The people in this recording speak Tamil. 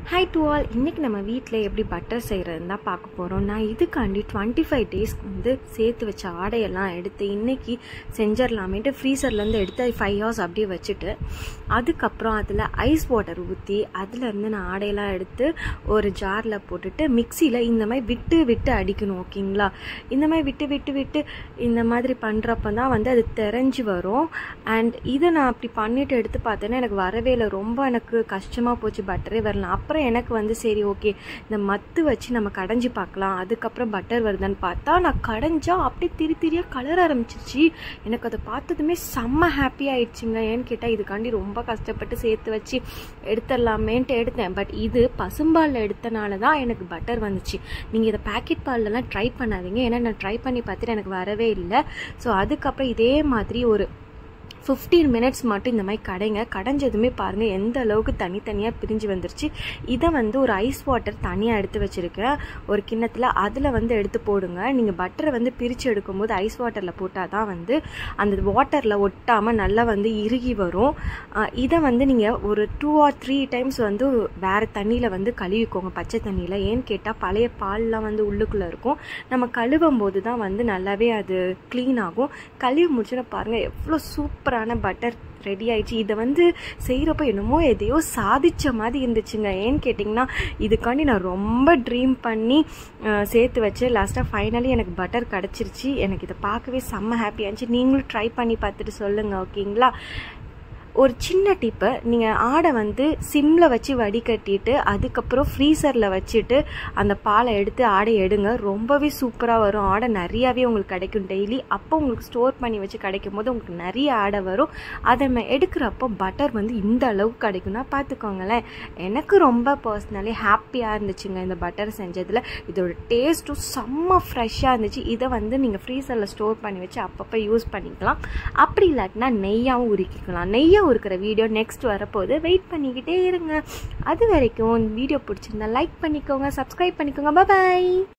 ஹை டு ஆல் இன்றைக்கி நம்ம வீட்டில் எப்படி பட்டர் செய்கிறதுன்னு தான் பார்க்க போகிறோம் நான் இதுக்காண்டி டுவெண்ட்டி ஃபைவ் டேஸ்க்கு வந்து சேர்த்து வச்ச ஆடையெல்லாம் எடுத்து இன்றைக்கி செஞ்சிடலாமேட்டு ஃப்ரீசர்லேருந்து எடுத்து ஃபைவ் ஹவர்ஸ் அப்படியே வச்சுட்டு அதுக்கப்புறம் அதில் ஐஸ் வாட்டர் ஊற்றி அதுலேருந்து நான் ஆடையெல்லாம் எடுத்து ஒரு ஜாரில் போட்டுட்டு மிக்சியில் இந்த மாதிரி விட்டு விட்டு அடிக்கணும் ஓகேங்களா இந்த மாதிரி விட்டு விட்டு விட்டு இந்த மாதிரி பண்ணுறப்ப தான் வந்து அது தெரிஞ்சு வரும் அண்ட் இதை நான் அப்படி பண்ணிட்டு எடுத்து பார்த்தேன்னா எனக்கு வரவே இல்லை ரொம்ப எனக்கு கஷ்டமாக போச்சு பட்டரே வரலாம் அப்புறம் எனக்கு வந்து சரி ஓகே இந்த மத்து வச்சு நம்ம கடைஞ்சி பார்க்கலாம் அதுக்கப்புறம் பட்டர் வருதான்னு பார்த்தா நான் கடைஞ்சா அப்படியே திரி திரியாக கலர் ஆரம்பிச்சிருச்சு எனக்கு அதை பார்த்ததுமே செம்ம ஹாப்பி ஆயிடுச்சுங்க ஏன்னு கேட்டால் இதுக்காண்டி ரொம்ப கஷ்டப்பட்டு சேர்த்து வச்சு எடுத்துடலாமேன்ட்டு எடுத்தேன் பட் இது பசும்பாலில் எடுத்தனால தான் எனக்கு பட்டர் வந்துச்சு நீங்கள் இதை பேக்கெட் பால்லலாம் ட்ரை பண்ணாதீங்க ஏன்னா நான் ட்ரை பண்ணி பார்த்துட்டு எனக்கு வரவே இல்லை ஸோ அதுக்கப்புறம் இதே மாதிரி ஒரு ஃபிஃப்டீன் மினிட்ஸ் மட்டும் இந்த மாதிரி கடைங்க கடைஞ்சதுமே பாருங்கள் எந்த அளவுக்கு தனித்தனியாக பிரிஞ்சு வந்துருச்சு இதை வந்து ஒரு ஐஸ் வாட்டர் தனியாக எடுத்து வச்சுருக்கேன் ஒரு கிண்ணத்தில் அதில் வந்து எடுத்து போடுங்க நீங்கள் பட்டரை வந்து பிரித்து எடுக்கும்போது ஐஸ் வாட்டரில் போட்டால் தான் வந்து அந்த வாட்டரில் ஒட்டாமல் நல்லா வந்து இறுகி வரும் இதை வந்து நீங்கள் ஒரு டூ ஆர் த்ரீ டைம்ஸ் வந்து வேறு தண்ணியில் வந்து கழுவிக்கோங்க பச்சை தண்ணியில் ஏன்னு கேட்டால் பழைய பால்லாம் வந்து உள்ளுக்குள்ளே இருக்கும் நம்ம கழுவும் போது தான் வந்து நல்லாவே அது க்ளீன் ஆகும் கழுவி முடிச்சுன்னா பாருங்கள் எவ்வளோ சூப்பர் சூப்பரான பட்டர் ரெடி ஆயிடுச்சு இதை வந்து செய்கிறப்ப என்னமோ எதையோ சாதித்த மாதிரி இருந்துச்சுங்க ஏன்னு கேட்டிங்கன்னா இதுக்காண்டி நான் ரொம்ப ட்ரீம் பண்ணி சேர்த்து வச்சு லாஸ்ட்டாக ஃபைனலி எனக்கு பட்டர் கிடச்சிருச்சு எனக்கு இதை பார்க்கவே செம்ம ஹாப்பியாக இருந்துச்சு நீங்களும் ட்ரை பண்ணி பார்த்துட்டு சொல்லுங்கள் ஓகேங்களா ஒரு சின்ன டிப்பு நீங்கள் ஆடை வந்து சிம்மில் வச்சு வடிகட்டிட்டு அதுக்கப்புறம் ஃப்ரீசரில் வச்சுட்டு அந்த பாலை எடுத்து ஆடை எடுங்க ரொம்பவே சூப்பராக வரும் ஆடை நிறையாவே உங்களுக்கு கிடைக்கும் டெய்லி அப்போ உங்களுக்கு ஸ்டோர் பண்ணி வச்சு கிடைக்கும் போது உங்களுக்கு நிறைய ஆடை வரும் அதை நம்ம எடுக்கிறப்போ பட்டர் வந்து இந்த அளவுக்கு கிடைக்கும்னா பார்த்துக்கோங்களேன் எனக்கு ரொம்ப பர்சனலி ஹாப்பியாக இருந்துச்சுங்க இந்த பட்டர் செஞ்சதில் இதோட டேஸ்ட்டும் செம்ம ஃப்ரெஷ்ஷாக இருந்துச்சு இதை வந்து நீங்கள் ஃப்ரீசரில் ஸ்டோர் பண்ணி வச்சு அப்பப்போ யூஸ் பண்ணிக்கலாம் அப்படி இல்லாட்டினா நெய்யாகவும் உருக்கிக்கலாம் நெய்யை இருக்கிற வீடியோ நெக்ஸ்ட் வரப்போது வெயிட் பண்ணிக்கிட்டே இருங்க அது வரைக்கும் வீடியோ பிடிச்சிருந்தா லைக் பண்ணிக்கோங்க சப்ஸ்கிரைப் பண்ணிக்கோங்க பாய்